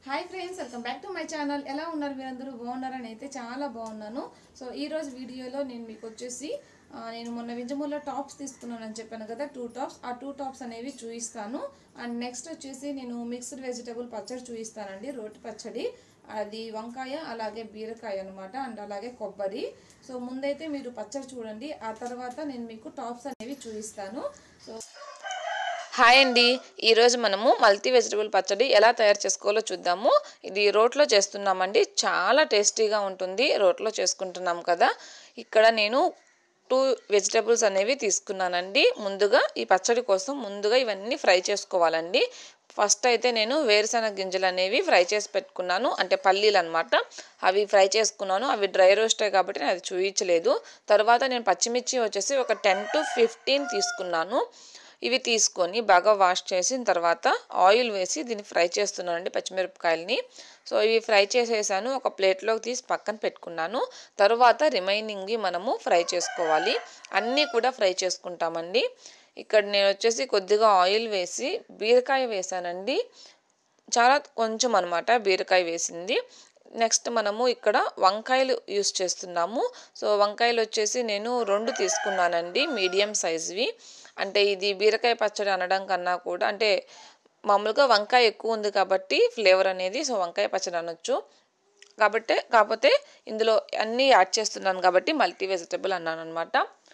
hi friends welcome back to my channel ఎలా ఉన్నారు మీరందరూ బాగున్నారని అయితే చాలా బాగున్నాను సో ఈ రోజు వీడియోలో నేను మీకు వచ్చేసి ఆ, నేను మొన్న వింజమూరులో టాప్స్ తీసుకున్నానని చెప్పాను కదా టూ టాప్స్ ఆ టూ టాప్స్ అనేవి చూపిస్తాను అండ్ నెక్స్ట్ వచ్చేసి నేను మిక్స్డ్ వెజిటబుల్ పచ్చడి చూపిస్తానండి రోటి పచ్చడి అది వంకాయ అలాగే బీరకాయ అనమాట అండ్ అలాగే కొబ్బరి సో ముందైతే మీరు పచ్చడి చూడండి ఆ తర్వాత నేను మీకు టాప్స్ అనేవి చూపిస్తాను సో హాయ్ అండి ఈరోజు మనము మల్టీ వెజిటబుల్ పచ్చడి ఎలా తయారు చేసుకోవాలో చూద్దాము ఇది రోట్లో చేస్తున్నామండి చాలా టేస్టీగా ఉంటుంది రోట్లో చేసుకుంటున్నాం కదా ఇక్కడ నేను టూ వెజిటబుల్స్ అనేవి తీసుకున్నానండి ముందుగా ఈ పచ్చడి కోసం ముందుగా ఇవన్నీ ఫ్రై చేసుకోవాలండి ఫస్ట్ అయితే నేను వేరుశనగ గింజలు అనేవి ఫ్రై చేసి పెట్టుకున్నాను అంటే పల్లీలు అనమాట అవి ఫ్రై చేసుకున్నాను అవి డ్రై రోస్టే కాబట్టి నేను అది చూపించలేదు తర్వాత నేను పచ్చిమిర్చి వచ్చేసి ఒక టెన్ టు ఫిఫ్టీన్ తీసుకున్నాను ఇవి తీసుకొని బాగా వాష్ చేసిన తర్వాత ఆయిల్ వేసి దీన్ని ఫ్రై చేస్తున్నానండి పచ్చిమిరపకాయలని సో ఇవి ఫ్రై చేసేసాను ఒక ప్లేట్లోకి తీసి పక్కన పెట్టుకున్నాను తర్వాత రిమైనింగ్వి మనము ఫ్రై చేసుకోవాలి అన్నీ కూడా ఫ్రై చేసుకుంటామండి ఇక్కడ నేను వచ్చేసి కొద్దిగా ఆయిల్ వేసి బీరకాయ వేసానండి చాలా కొంచెం అనమాట బీరకాయ వేసింది నెక్స్ట్ మనము ఇక్కడ వంకాయలు యూస్ చేస్తున్నాము సో వంకాయలు వచ్చేసి నేను రెండు తీసుకున్నానండి మీడియం సైజ్వి అంటే ఇది బీరకాయ పచ్చడి అనడం కన్నా కూడా అంటే మామూలుగా వంకాయ ఎక్కువ ఉంది కాబట్టి ఫ్లేవర్ అనేది సో వంకాయ పచ్చడి అనొచ్చు కాబట్టి కాకపోతే ఇందులో అన్నీ యాడ్ చేస్తున్నాను కాబట్టి మల్టీ వెజిటబుల్ అన్నాను అనమాట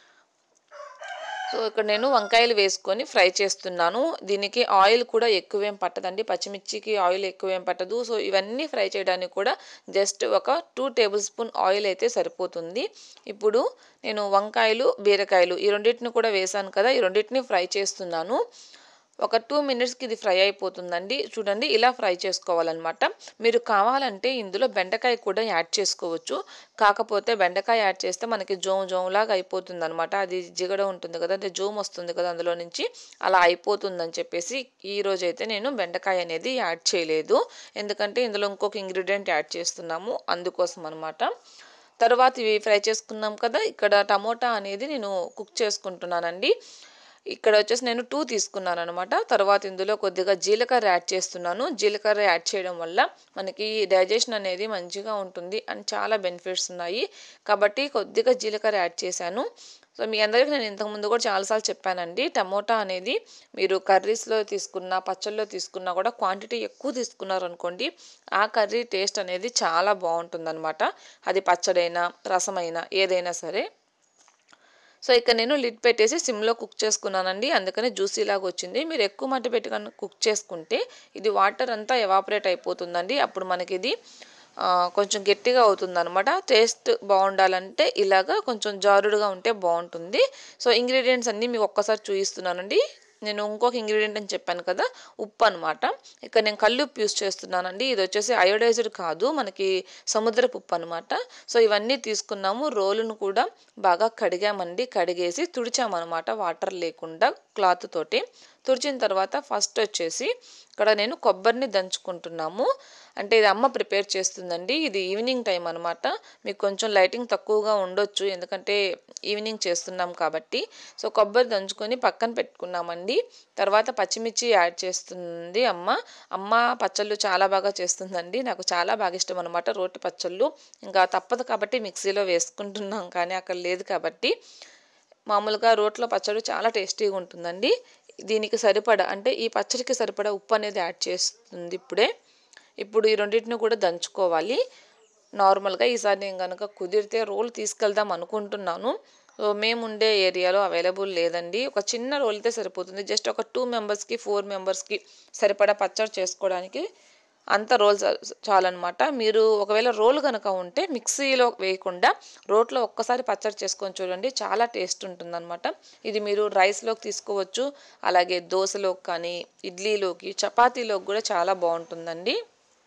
సో ఇక్కడ నేను వంకాయలు వేసుకొని ఫ్రై చేస్తున్నాను దీనికి ఆయిల్ కూడా ఎక్కువేం పట్టదండి పచ్చిమిర్చికి ఆయిల్ ఎక్కువేం పట్టదు సో ఇవన్నీ ఫ్రై చేయడానికి కూడా జస్ట్ ఒక టూ టేబుల్ స్పూన్ ఆయిల్ అయితే సరిపోతుంది ఇప్పుడు నేను వంకాయలు బీరకాయలు ఈ రెండింటిని కూడా వేసాను కదా ఈ రెండింటిని ఫ్రై చేస్తున్నాను ఒక టూ మినిట్స్కి ఇది ఫ్రై అయిపోతుందండి చూడండి ఇలా ఫ్రై చేసుకోవాలన్నమాట మీరు కావాలంటే ఇందులో బెండకాయ కూడా యాడ్ చేసుకోవచ్చు కాకపోతే బెండకాయ యాడ్ చేస్తే మనకి జోమ్ జోమ్ లాగా అయిపోతుంది అనమాట అది జిగడ ఉంటుంది కదా అంటే జోమ్ వస్తుంది కదా అందులో నుంచి అలా అయిపోతుందని చెప్పేసి ఈ రోజు అయితే నేను బెండకాయ అనేది యాడ్ చేయలేదు ఎందుకంటే ఇందులో ఇంకొక ఇంగ్రీడియంట్ యాడ్ చేస్తున్నాము అందుకోసం అనమాట తర్వాత ఇవి ఫ్రై చేసుకున్నాం కదా ఇక్కడ టమోటా అనేది నేను కుక్ చేసుకుంటున్నానండి ఇక్కడ వచ్చేసి నేను టూ తీసుకున్నాను అనమాట తర్వాత ఇందులో కొద్దిగా జీలకర్ర యాడ్ చేస్తున్నాను జీలకర్ర యాడ్ చేయడం వల్ల మనకి డైజెషన్ అనేది మంచిగా ఉంటుంది అండ్ చాలా బెనిఫిట్స్ ఉన్నాయి కాబట్టి కొద్దిగా జీలకర్ర యాడ్ చేశాను సో మీ అందరికీ నేను ఇంతకుముందు కూడా చాలాసార్లు చెప్పానండి టమోటా అనేది మీరు కర్రీస్లో తీసుకున్న పచ్చళ్ళలో తీసుకున్నా కూడా క్వాంటిటీ ఎక్కువ తీసుకున్నారు అనుకోండి ఆ కర్రీ టేస్ట్ అనేది చాలా బాగుంటుందన్నమాట అది పచ్చడైనా రసమైనా ఏదైనా సరే సో ఇక్కడ నేను లిడ్ పెట్టేసి సిమ్లో కుక్ చేసుకున్నానండి అందుకని జ్యూసీ లాగా వచ్చింది మీరు ఎక్కువ మట్టి పెట్టి కనుక కుక్ చేసుకుంటే ఇది వాటర్ అంతా ఎవాపరేట్ అయిపోతుందండి అప్పుడు మనకి ఇది ఆ, కొంచెం గట్టిగా అవుతుంది అనమాట టేస్ట్ బాగుండాలంటే ఇలాగా కొంచెం జారుడుగా ఉంటే బాగుంటుంది సో ఇంగ్రీడియంట్స్ అన్నీ మీకు ఒక్కసారి చూపిస్తున్నానండి నేను ఇంకొక ఇంగ్రీడియంట్ అని చెప్పాను కదా ఉప్పు అనమాట ఇక్కడ నేను కల్లుప్పు యూస్ చేస్తున్నానండి ఇది వచ్చేసి అయోడైజ్డ్ కాదు మనకి సముద్రపు ఉప్పు అనమాట సో ఇవన్నీ తీసుకున్నాము రోలును కూడా బాగా కడిగామండి కడిగేసి తుడిచామన్నమాట వాటర్ లేకుండా క్లాత్ తోటి తుడిచిన తర్వాత ఫస్ట్ వచ్చేసి ఇక్కడ నేను కొబ్బరిని దంచుకుంటున్నాము అంటే ఇది అమ్మ ప్రిపేర్ చేస్తుందండి ఇది ఈవినింగ్ టైం అనమాట మీకు కొంచెం లైటింగ్ తక్కువగా ఉండొచ్చు ఎందుకంటే ఈవినింగ్ చేస్తున్నాం కాబట్టి సో కొబ్బరి దంచుకొని పక్కన పెట్టుకున్నామండి తర్వాత పచ్చిమిర్చి యాడ్ చేస్తుంది అమ్మ అమ్మ పచ్చళ్ళు చాలా బాగా చేస్తుందండి నాకు చాలా బాగా ఇష్టం అనమాట రోటి పచ్చళ్ళు ఇంకా తప్పదు కాబట్టి మిక్సీలో వేసుకుంటున్నాం కానీ అక్కడ లేదు కాబట్టి మామూలుగా రోట్లో పచ్చడి చాలా టేస్టీగా ఉంటుందండి దీనికి సరిపడా అంటే ఈ పచ్చడికి సరిపడా ఉప్పు అనేది యాడ్ చేస్తుంది ఇప్పుడే ఇప్పుడు ఈ రెండింటిని కూడా దంచుకోవాలి నార్మల్గా ఈసారి నేను కనుక కుదిరితే రోల్ తీసుకెళ్దాం అనుకుంటున్నాను సో మేము ఉండే ఏరియాలో అవైలబుల్ లేదండి ఒక చిన్న రోల్ అయితే సరిపోతుంది జస్ట్ ఒక టూ మెంబర్స్కి ఫోర్ మెంబర్స్కి సరిపడా పచ్చడి చేసుకోవడానికి అంత రోల్ చాలన్నమాట మీరు ఒకవేళ రోల్ కనుక ఉంటే మిక్సీలో వేయకుండా రోట్లో ఒక్కసారి పచ్చడి చేసుకొని చూడండి చాలా టేస్ట్ ఉంటుందన్నమాట ఇది మీరు రైస్లోకి తీసుకోవచ్చు అలాగే దోశలోకి కానీ ఇడ్లీలోకి చపాతీలోకి కూడా చాలా బాగుంటుందండి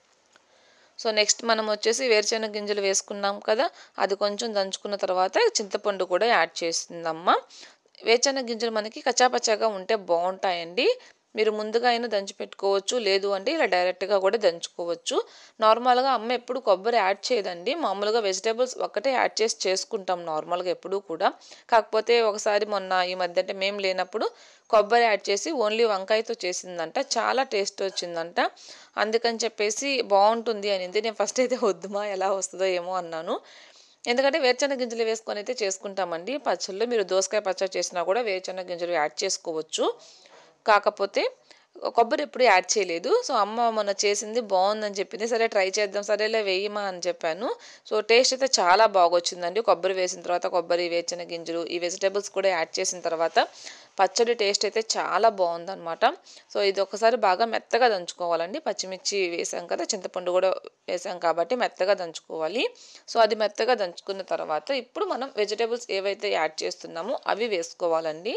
సో నెక్స్ట్ మనం వచ్చేసి వేరుశెనగ గింజలు వేసుకున్నాం కదా అది కొంచెం దంచుకున్న తర్వాత చింతపండు కూడా యాడ్ చేస్తుందమ్మ వేరుశెనగ గింజలు మనకి కచ్చాపచ్చాగా ఉంటే బాగుంటాయండి మీరు ముందుగా అయినా దంచి పెట్టుకోవచ్చు లేదు అంటే ఇలా డైరెక్ట్గా కూడా దంచుకోవచ్చు నార్మల్గా అమ్మ ఎప్పుడు కొబ్బరి యాడ్ చేయదండి మామూలుగా వెజిటేబుల్స్ ఒక్కటే యాడ్ చేసి చేసుకుంటాం నార్మల్గా ఎప్పుడూ కూడా కాకపోతే ఒకసారి మొన్న ఈ మధ్య అంటే మేము లేనప్పుడు కొబ్బరి యాడ్ చేసి ఓన్లీ వంకాయతో చేసిందంట చాలా టేస్ట్ వచ్చిందంట అందుకని చెప్పేసి బాగుంటుంది అనింది నేను ఫస్ట్ అయితే వద్దుమా ఎలా వస్తుందో ఏమో అన్నాను ఎందుకంటే వేరుచెనగ గింజలు వేసుకొని అయితే చేసుకుంటామండి పచ్చళ్ళు మీరు దోసకాయ పచ్చడి చేసినా కూడా వేరుచెనగ గింజలు యాడ్ చేసుకోవచ్చు కాకపోతే కొబ్బరి ఎప్పుడు యాడ్ చేయలేదు సో అమ్మ మొన్న చేసింది బాగుందని చెప్పింది సరే ట్రై చేద్దాం సరేలే వేయమా అని చెప్పాను సో టేస్ట్ అయితే చాలా బాగా వచ్చిందండి కొబ్బరి వేసిన తర్వాత కొబ్బరి వేచిన గింజలు ఈ వెజిటేబుల్స్ కూడా యాడ్ చేసిన తర్వాత పచ్చడి టేస్ట్ అయితే చాలా బాగుందన్నమాట సో ఇది ఒకసారి బాగా మెత్తగా దంచుకోవాలండి పచ్చిమిర్చి వేసాం కదా చింతపండు కూడా వేసాం కాబట్టి మెత్తగా దంచుకోవాలి సో అది మెత్తగా దంచుకున్న తర్వాత ఇప్పుడు మనం వెజిటేబుల్స్ ఏవైతే యాడ్ చేస్తున్నామో అవి వేసుకోవాలండి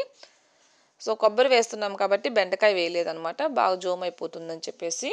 సో కొబ్బరి వేస్తున్నాం కాబట్టి బెండకాయ వేయలేదనమాట బాగా జోమ్ అయిపోతుందని చెప్పేసి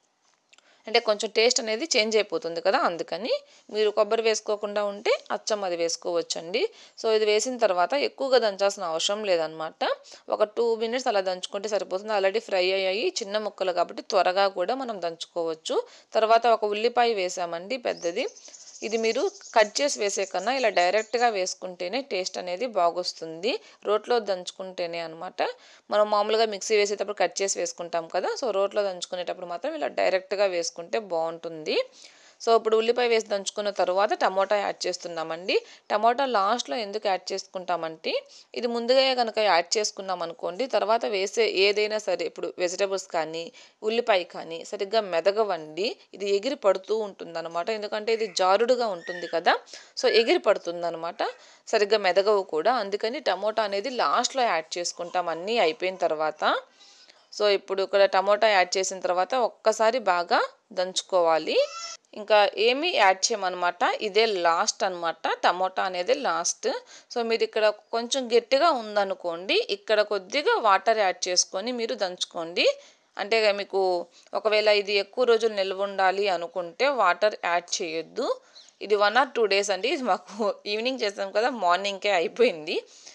అంటే కొంచెం టేస్ట్ అనేది చేంజ్ అయిపోతుంది కదా అందుకని మీరు కొబ్బరి వేసుకోకుండా ఉంటే అచ్చం అది వేసుకోవచ్చండి సో ఇది వేసిన తర్వాత ఎక్కువగా దంచాల్సిన అవసరం లేదనమాట ఒక టూ మినిట్స్ అలా దంచుకుంటే సరిపోతుంది ఆల్రెడీ ఫ్రై అయ్యాయి చిన్న ముక్కలు కాబట్టి త్వరగా కూడా మనం దంచుకోవచ్చు తర్వాత ఒక ఉల్లిపాయ వేసామండి పెద్దది ఇది మీరు కట్ చేసి వేసే కన్నా ఇలా డైరెక్ట్గా వేసుకుంటేనే టేస్ట్ అనేది బాగొస్తుంది రోట్లో దంచుకుంటేనే అనమాట మనం మామూలుగా మిక్సీ వేసేటప్పుడు కట్ చేసి వేసుకుంటాం కదా సో రోట్లో దంచుకునేటప్పుడు మాత్రం ఇలా డైరెక్ట్గా వేసుకుంటే బాగుంటుంది సో ఇప్పుడు ఉల్లిపాయ వేసి దంచుకున్న తర్వాత టమోటా యాడ్ చేస్తున్నామండి టమోటా లాస్ట్లో ఎందుకు యాడ్ చేసుకుంటామంటే ఇది ముందుగా కనుక యాడ్ చేసుకున్నాం అనుకోండి తర్వాత వేసే ఏదైనా సరే ఇప్పుడు వెజిటేబుల్స్ కానీ ఉల్లిపాయ కానీ సరిగ్గా మెదగవండి ఇది ఎగిరి పడుతూ ఉంటుందన్నమాట ఎందుకంటే ఇది జారుడుగా ఉంటుంది కదా సో ఎగిరి పడుతుందన్నమాట సరిగ్గా మెదగవు కూడా అందుకని టమోటా అనేది లాస్ట్లో యాడ్ చేసుకుంటాం అన్నీ అయిపోయిన తర్వాత సో ఇప్పుడు ఇక్కడ టమోటా యాడ్ చేసిన తర్వాత ఒక్కసారి బాగా దంచుకోవాలి ఇంకా ఏమీ యాడ్ చేయమన్నమాట ఇదే లాస్ట్ అనమాట టమోటా అనేది లాస్ట్ సో మీరు ఇక్కడ కొంచెం గట్టిగా ఉందనుకోండి ఇక్కడ కొద్దిగా వాటర్ యాడ్ చేసుకొని మీరు దంచుకోండి అంటే మీకు ఒకవేళ ఇది ఎక్కువ రోజులు నిల్వ ఉండాలి అనుకుంటే వాటర్ యాడ్ చేయొద్దు ఇది వన్ ఆర్ టూ డేస్ అండి ఇది మాకు ఈవినింగ్ చేస్తాం కదా మార్నింగ్కే అయిపోయింది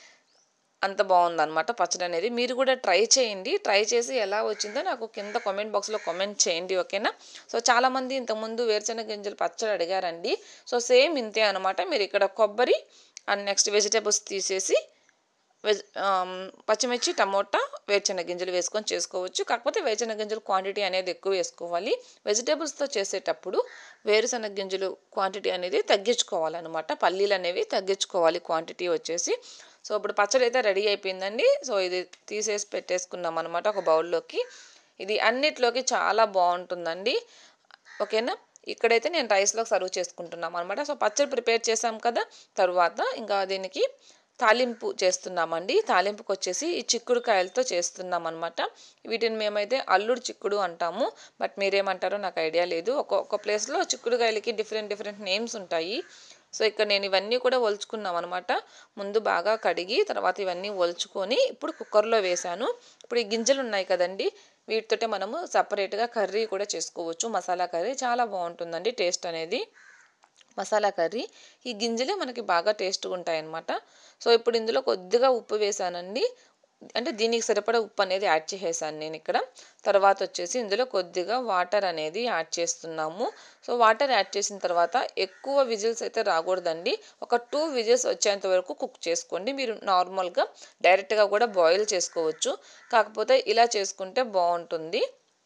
అంత బాగుందన్నమాట పచ్చడి అనేది మీరు కూడా ట్రై చేయండి ట్రై చేసి ఎలా వచ్చిందో నాకు కింద కామెంట్ బాక్స్లో కామెంట్ చేయండి ఓకేనా సో చాలామంది ఇంతకుముందు వేరుశనగ గింజలు పచ్చడి అడిగారండి సో సేమ్ ఇంతే అనమాట మీరు ఇక్కడ కొబ్బరి అండ్ నెక్స్ట్ వెజిటేబుల్స్ తీసేసి వెజ్ పచ్చిమిర్చి టమోటా వేరుశనగ గింజలు వేసుకొని చేసుకోవచ్చు కాకపోతే వేరుశనగ గింజలు క్వాంటిటీ అనేది ఎక్కువ వేసుకోవాలి వెజిటేబుల్స్తో చేసేటప్పుడు వేరుశనగ గింజలు క్వాంటిటీ అనేది తగ్గించుకోవాలన్నమాట పల్లీలు అనేవి తగ్గించుకోవాలి క్వాంటిటీ వచ్చేసి సో ఇప్పుడు పచ్చడి అయితే రెడీ అయిపోయిందండి సో ఇది తీసేసి పెట్టేసుకున్నాం అనమాట ఒక బౌల్లోకి ఇది అన్నిట్లోకి చాలా బాగుంటుందండి ఓకేనా ఇక్కడైతే నేను రైస్లోకి సర్వ్ చేసుకుంటున్నాం అనమాట సో పచ్చడి ప్రిపేర్ చేసాం కదా తర్వాత ఇంకా దీనికి తాలింపు చేస్తున్నామండి తాలింపుకి వచ్చేసి ఈ చిక్కుడుకాయలతో చేస్తున్నాం అనమాట వీటిని మేమైతే అల్లుడు చిక్కుడు అంటాము బట్ మీరేమంటారో నాకు ఐడియా లేదు ఒక్కొక్క ప్లేస్లో చిక్కుడుకాయలకి డిఫరెంట్ డిఫరెంట్ నేమ్స్ ఉంటాయి సో ఇక్కడ నేను ఇవన్నీ కూడా ఒలుచుకున్నాం అనమాట ముందు బాగా కడిగి తర్వాత ఇవన్నీ ఒలుచుకొని ఇప్పుడు కుక్కర్లో వేశాను ఇప్పుడు ఈ గింజలు ఉన్నాయి కదండి వీటితోటే మనము సపరేట్గా కర్రీ కూడా చేసుకోవచ్చు మసాలా కర్రీ చాలా బాగుంటుందండి టేస్ట్ అనేది మసాలా కర్రీ ఈ గింజలే మనకి బాగా టేస్ట్గా ఉంటాయన్నమాట సో ఇప్పుడు ఇందులో కొద్దిగా ఉప్పు వేసానండి అంటే దీనికి సరిపడా ఉప్పు అనేది యాడ్ చేసేసాను నేను ఇక్కడ తర్వాత వచ్చేసి ఇందులో కొద్దిగా వాటర్ అనేది యాడ్ చేస్తున్నాము సో వాటర్ యాడ్ చేసిన తర్వాత ఎక్కువ విజిల్స్ అయితే రాకూడదండి ఒక టూ విజిల్స్ వచ్చేంత వరకు కుక్ చేసుకోండి మీరు నార్మల్గా డైరెక్ట్గా కూడా బాయిల్ చేసుకోవచ్చు కాకపోతే ఇలా చేసుకుంటే బాగుంటుంది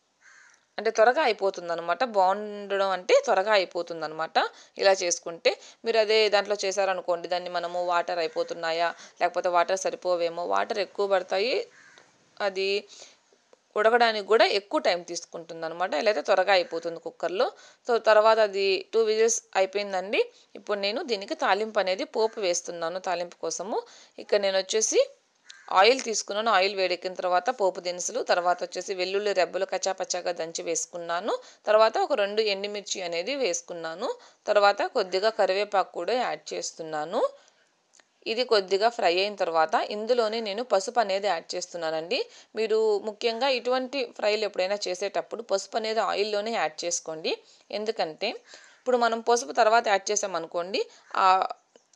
అంటే త్వరగా అయిపోతుంది అనమాట బాగుండడం అంటే త్వరగా అయిపోతుంది అనమాట ఇలా చేసుకుంటే మీరు అదే దాంట్లో చేశారనుకోండి దాన్ని మనము వాటర్ అయిపోతున్నాయా లేకపోతే వాటర్ సరిపోవేమో వాటర్ ఎక్కువ పడతాయి అది ఉడకడానికి కూడా ఎక్కువ టైం తీసుకుంటుంది అనమాట ఇలా అయితే త్వరగా అయిపోతుంది కుక్కర్లో సో తర్వాత అది టూ విజిల్స్ అయిపోయిందండి ఇప్పుడు నేను దీనికి తాలింపు అనేది పోపు వేస్తున్నాను తాలింపు కోసము ఇక్కడ నేను వచ్చేసి ఆయిల్ తీసుకున్నాను ఆయిల్ వేడెక్కిన తర్వాత పోపు దినుసులు తర్వాత వచ్చేసి వెల్లుల్లి రెబ్బలు కచ్చాపచ్చాగా దంచి వేసుకున్నాను తర్వాత ఒక రెండు ఎండుమిర్చి అనేది వేసుకున్నాను తర్వాత కొద్దిగా కరివేపాకు కూడా యాడ్ చేస్తున్నాను ఇది కొద్దిగా ఫ్రై అయిన తర్వాత ఇందులోనే నేను పసుపు అనేది యాడ్ చేస్తున్నానండి మీరు ముఖ్యంగా ఇటువంటి ఫ్రైలు ఎప్పుడైనా చేసేటప్పుడు పసుపు అనేది ఆయిల్లోనే యాడ్ చేసుకోండి ఎందుకంటే ఇప్పుడు మనం పసుపు తర్వాత యాడ్ చేసామనుకోండి ఆ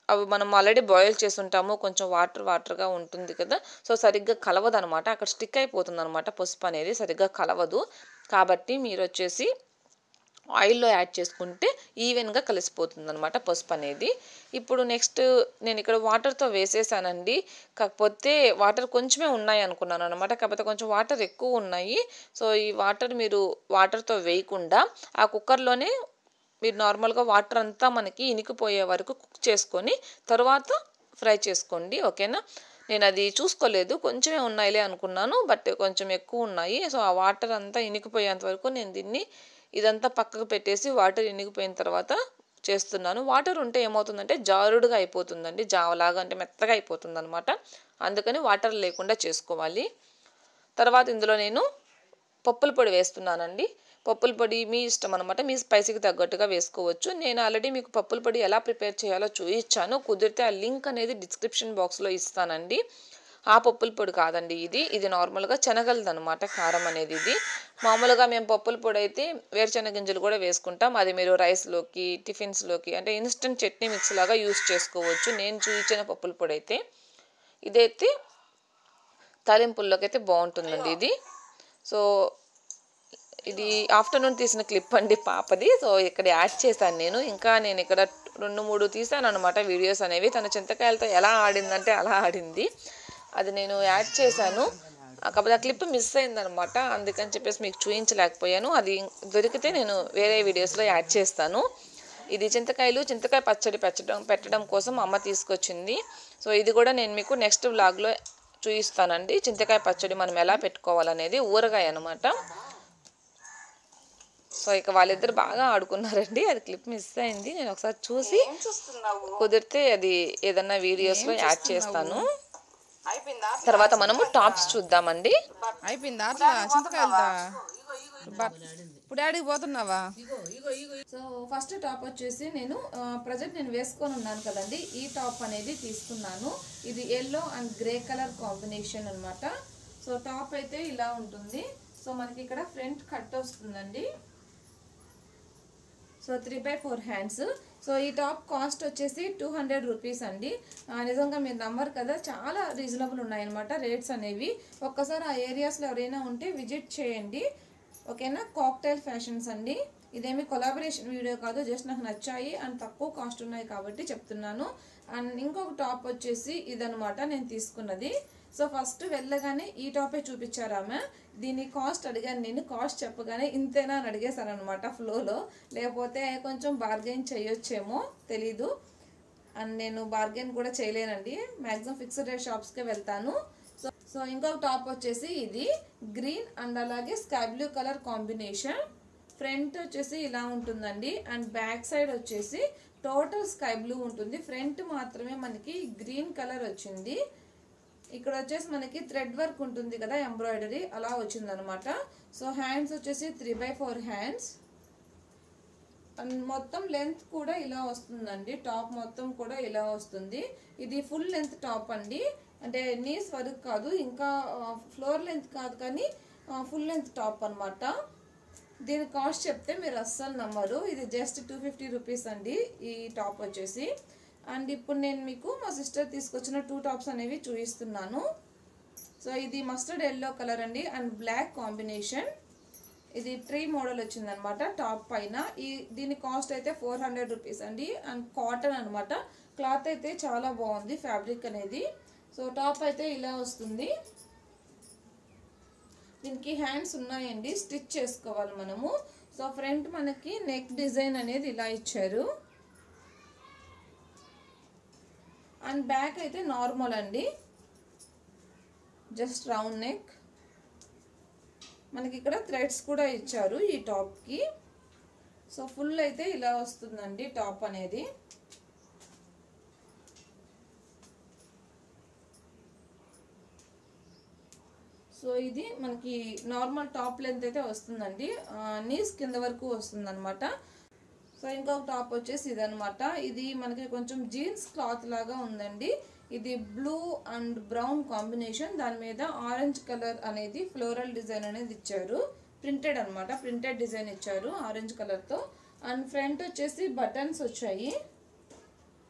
అవి మనం ఆల్రెడీ బాయిల్ చేసి ఉంటాము కొంచెం వాటర్ వాటర్గా ఉంటుంది కదా సో సరిగ్గా కలవదు అనమాట అక్కడ స్టిక్ అయిపోతుంది అనమాట పసుపు అనేది సరిగ్గా కలవదు కాబట్టి మీరు వచ్చేసి ఆయిల్లో యాడ్ చేసుకుంటే ఈవెన్గా కలిసిపోతుంది అనమాట పసుపు అనేది ఇప్పుడు నెక్స్ట్ నేను ఇక్కడ వాటర్తో వేసేసానండి కాకపోతే వాటర్ కొంచెమే ఉన్నాయి అనుకున్నాను అనమాట కాకపోతే కొంచెం వాటర్ ఎక్కువ ఉన్నాయి సో ఈ వాటర్ మీరు వాటర్తో వేయకుండా ఆ కుక్కర్లోనే మీరు నార్మల్గా వాటర్ అంతా మనకి ఇనికిపోయే వరకు కుక్ చేసుకొని తర్వాత ఫ్రై చేసుకోండి ఓకేనా నేను అది చూసుకోలేదు కొంచెమే ఉన్నాయిలే అనుకున్నాను బట్ కొంచెం ఎక్కువ ఉన్నాయి సో ఆ వాటర్ అంతా ఇనికిపోయేంత వరకు నేను దీన్ని ఇదంతా పక్కకు పెట్టేసి వాటర్ ఇనికిపోయిన తర్వాత చేస్తున్నాను వాటర్ ఉంటే ఏమవుతుందంటే జారుడుగా అయిపోతుందండి జావలాగా అంటే మెత్తగా అయిపోతుంది అనమాట అందుకని వాటర్ లేకుండా చేసుకోవాలి తర్వాత ఇందులో నేను పప్పుల పొడి వేస్తున్నానండి పప్పుల పొడి మీ ఇష్టం అనమాట మీ స్పైసీకి తగ్గట్టుగా వేసుకోవచ్చు నేను ఆల్రెడీ మీకు పప్పుల పొడి ఎలా ప్రిపేర్ చేయాలో చూపించాను కుదిరితే ఆ లింక్ అనేది డిస్క్రిప్షన్ బాక్స్లో ఇస్తానండి ఆ పప్పుల పొడి కాదండి ఇది ఇది నార్మల్గా శనగలది అనమాట కారం అనేది ఇది మామూలుగా మేము పప్పుల పొడి అయితే వేరుశెనగ గింజలు కూడా వేసుకుంటాం అది మీరు రైస్లోకి టిఫిన్స్లోకి అంటే ఇన్స్టెంట్ చట్నీ మిక్స్ లాగా యూస్ చేసుకోవచ్చు నేను చూపించిన పప్పుల పొడి అయితే ఇదైతే తాలింపుల్లోకి అయితే బాగుంటుందండి ఇది సో ఇది ఆఫ్టర్నూన్ తీసిన క్లిప్ అండి పాపది సో ఇక్కడ యాడ్ చేశాను నేను ఇంకా నేను ఇక్కడ రెండు మూడు తీసాను అనమాట వీడియోస్ అనేవి తన చింతకాయలతో ఎలా ఆడిందంటే అలా ఆడింది అది నేను యాడ్ చేశాను కాకపోతే ఆ క్లిప్ మిస్ అయిందనమాట అందుకని చెప్పేసి మీకు చూపించలేకపోయాను అది దొరికితే నేను వేరే వీడియోస్లో యాడ్ చేస్తాను ఇది చింతకాయలు చింతకాయ పచ్చడి పెట్టడం పెట్టడం కోసం అమ్మ తీసుకొచ్చింది సో ఇది కూడా నేను మీకు నెక్స్ట్ వ్లాగ్లో చూపిస్తానండి చింతకాయ పచ్చడి మనం ఎలా పెట్టుకోవాలనేది ఊరగాయ అనమాట సో ఇక వాళ్ళిద్దరు బాగా ఆడుకున్నారండి అది క్లిప్ మిస్ అయింది నేను ఒకసారి చూసి కుదిరితే అది ఏదన్నా వీడియోస్లో యాడ్ చేస్తాను తర్వాత మనము టాప్స్ చూద్దామండి అయిపోయిందా అట్లా చింతకాయలదా బట్ ఇప్పుడు డాడీకి పోతున్నావా సో ఫస్ట్ టాప్ వచ్చేసి నేను ప్రజెంట్ నేను వేసుకొని ఉన్నాను కదండి ఈ టాప్ అనేది తీసుకున్నాను ఇది yellow and grey colour combination అన్నమాట సో టాప్ అయితే ఇలా ఉంటుంది సో మనకి ఇక్కడ ఫ్రంట్ కట్ వస్తుందండి so three by four hands so ఈ టాప్ కాస్ట్ వచ్చేసి టూ హండ్రెడ్ రూపీస్ అండి ఆ, నిజంగా మీరు నంబర్ కదా చాలా రీజనబుల్ ఉన్నాయన్నమాట రేట్స్ అనేవి ఒక్కసారి ఆ ఏరియాస్లో ఎవరైనా ఉంటే విజిట్ చేయండి ఓకేనా కాక్టైల్ ఫ్యాషన్స్ అండి ఇదేమి కొలాబరేషన్ వీడియో కాదు జస్ట్ నాకు నచ్చాయి అండ్ తక్కువ కాస్ట్ ఉన్నాయి కాబట్టి చెప్తున్నాను అండ్ ఇంకొక టాప్ వచ్చేసి ఇదనమాట నేను తీసుకున్నది సో ఫస్ట్ వెళ్ళగానే ఈ టాపే చూపించారు ఆమె దీని కాస్ట్ అడిగాను నేను కాస్ట్ చెప్పగానే ఇంతేనా అని అడిగేశాను అనమాట ఫ్లోలో లేకపోతే కొంచెం బార్గెన్ చేయొచ్చేమో తెలీదు అండ్ నేను బార్గెన్ కూడా చేయలేనండి మ్యాక్సిమం ఫిక్స్డ్ రేట్ షాప్స్కే వెళ్తాను సో సో ఇంకొక టాప్ వచ్చేసి ఇది గ్రీన్ అండ్ అలాగే sky blue colour combination front వచ్చేసి ఇలా ఉంటుందండి అండ్ బ్యాక్ సైడ్ వచ్చేసి టోటల్ స్కై బ్లూ ఉంటుంది ఫ్రంట్ మాత్రమే మనకి గ్రీన్ కలర్ వచ్చింది ఇక్కడ వచ్చేసి మనకి థ్రెడ్ వర్క్ ఉంటుంది కదా ఎంబ్రాయిడరీ అలా వచ్చిందనమాట సో హ్యాండ్స్ వచ్చేసి three by four hands and మొత్తం లెంత్ కూడా ఇలా వస్తుందండి టాప్ మొత్తం కూడా ఇలా వస్తుంది ఇది ఫుల్ లెంత్ టాప్ అండి అంటే నీస్ వరకు కాదు ఇంకా ఫ్లోర్ లెంత్ కాదు కానీ ఫుల్ లెంత్ టాప్ అన్నమాట దీని కాస్ట్ చెప్తే మీరు అస్సలు నమ్మరు ఇది జస్ట్ టూ ఫిఫ్టీ రూపీస్ అండి ఈ టాప్ వచ్చేసి అండ్ ఇప్పుడు నేను మీకు మా సిస్టర్ తీసుకొచ్చిన టూ టాప్స్ అనేవి చూపిస్తున్నాను సో ఇది మస్టర్డ్ ఎల్లో కలర్ అండి అండ్ బ్లాక్ కాంబినేషన్ ఇది ట్రీ మోడల్ వచ్చిందనమాట టాప్ పైన ఈ దీని కాస్ట్ అయితే ఫోర్ హండ్రెడ్ రూపీస్ అండి అండ్ కాటన్ అనమాట క్లాత్ అయితే చాలా బాగుంది ఫ్యాబ్రిక్ అనేది సో టాప్ అయితే ఇలా వస్తుంది దీనికి హ్యాండ్స్ ఉన్నాయండి స్టిచ్ చేసుకోవాలి మనము సో ఫ్రంట్ మనకి నెక్ డిజైన్ అనేది ఇలా ఇచ్చారు అండ్ బ్యాక్ అయితే నార్మల్ అండి జస్ట్ రౌండ్ నెక్ మనకి ఇక్కడ థ్రెడ్స్ కూడా ఇచ్చారు ఈ టాప్కి సో ఫుల్ అయితే ఇలా వస్తుందండి టాప్ అనేది సో ఇది మనకి నార్మల్ టాప్ లెంత్ అయితే వస్తుందండి నీస్ కింద వరకు వస్తుందన్నమాట సో ఇంకొక టాప్ వచ్చేసి ఇదనమాట ఇది మనకి కొంచెం జీన్స్ క్లాత్ లాగా ఉందండి ఇది బ్లూ అండ్ బ్రౌన్ కాంబినేషన్ దాని మీద ఆరెంజ్ కలర్ అనేది ఫ్లోరల్ డిజైన్ అనేది ఇచ్చారు ప్రింటెడ్ అన్నమాట ప్రింటెడ్ డిజైన్ ఇచ్చారు ఆరెంజ్ కలర్తో అండ్ ఫ్రంట్ వచ్చేసి బటన్స్ వచ్చాయి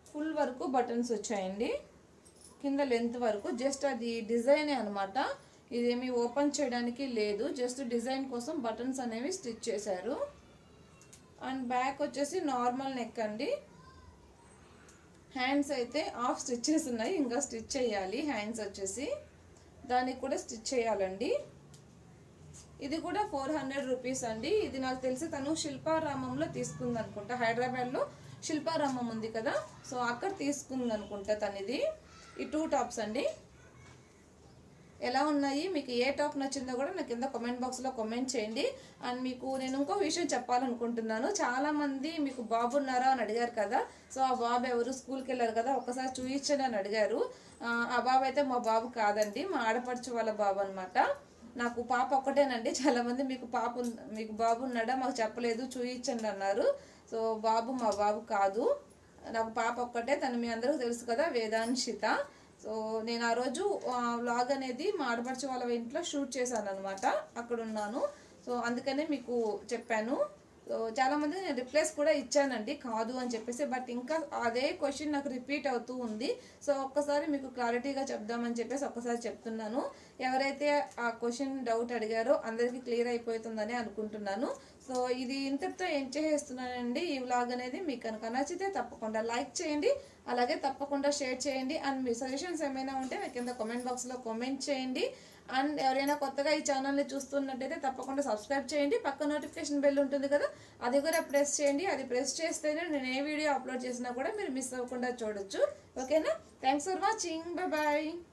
ఫుల్ వరకు బటన్స్ వచ్చాయండి కింద లెంత్ వరకు జస్ట్ అది డిజైనే అనమాట ఇదేమి ఓపెన్ చేయడానికి లేదు జస్ట్ డిజైన్ కోసం బటన్స్ అనేవి స్టిచ్ చేశారు అండ్ బ్యాక్ వచ్చేసి నార్మల్ నెక్ అండి హ్యాండ్స్ అయితే హాఫ్ స్టిచ్చెస్ ఉన్నాయి ఇంకా స్టిచ్ చేయాలి హ్యాండ్స్ వచ్చేసి దానికి కూడా స్టిచ్ చేయాలండి ఇది కూడా ఫోర్ హండ్రెడ్ రూపీస్ అండి ఇది నాకు తెలిసి తను శిల్పారామంలో తీసుకుంది అనుకుంటా హైదరాబాద్లో శిల్పారామం ఉంది కదా సో అక్కడ తీసుకుంది అనుకుంటా తను ఇది ఈ టూ టాప్స్ అండి ఎలా ఉన్నాయి మీకు ఏ టాప్ నచ్చిందో కూడా నాకు కింద కామెంట్ బాక్స్లో కామెంట్ చేయండి అండ్ మీకు నేను ఇంకో విషయం చెప్పాలనుకుంటున్నాను చాలా మంది మీకు బాబు ఉన్నారా అని అడిగారు కదా సో ఆ బాబు ఎవరు స్కూల్కి వెళ్ళారు కదా ఒక్కసారి చూయించండి అని అడిగారు ఆ, ఆ బాబు అయితే మా బాబు కాదండి మా ఆడపడుచు వాళ్ళ బాబు అనమాట నాకు పాప ఒక్కటేనండి చాలా మంది మీకు పాప ఉన్- మీకు బాబు ఉన్నాడా మాకు చెప్పలేదు చూయించండి అన్నారు సో బాబు మా బాబు కాదు నాకు పాప ఒక్కటే తను మీ అందరికీ తెలుసు కదా వేదాంశిత సో నేను ఆ రోజు వ్లాగ్ అనేది మా ఆడపడుచు వాళ్ళ ఇంట్లో షూట్ చేశాను అనమాట అక్కడ ఉన్నాను సో అందుకనే మీకు చెప్పాను సో చాలా మంది నేను రిప్లైస్ కూడా ఇచ్చానండి కాదు అని చెప్పేసి బట్ ఇంకా అదే క్వశ్చన్ నాకు రిపీట్ అవుతూ ఉంది సో ఒక్కసారి మీకు క్లారిటీగా చెప్దామని చెప్పేసి ఒక్కసారి చెప్తున్నాను ఎవరైతే ఆ క్వశ్చన్ డౌట్ అడిగారో అందరికీ క్లియర్ అయిపోతుందని అనుకుంటున్నాను సో ఇది ఇంతటితో ఏం చేసేస్తున్నానండి ఈ వ్లాగ్ అనేది మీకు కనుక నచ్చితే తప్పకుండా లైక్ చేయండి అలాగే తప్పకుండా షేర్ చేయండి అండ్ మీ సజెషన్స్ ఏమైనా ఉంటే నాకు కింద కామెంట్ బాక్స్లో కామెంట్ చేయండి అండ్ ఎవరైనా కొత్తగా ఈ ఛానల్ని చూస్తున్నట్టయితే తప్పకుండా సబ్స్క్రైబ్ చేయండి పక్క నోటిఫికేషన్ బెల్ ఉంటుంది కదా అది కూడా ప్రెస్ చేయండి అది ప్రెస్ చేస్తేనే నేను ఏ వీడియో అప్లోడ్ చేసినా కూడా మీరు మిస్ అవ్వకుండా చూడొచ్చు ఓకేనా థ్యాంక్స్ ఫర్ వాచింగ్ బాయ్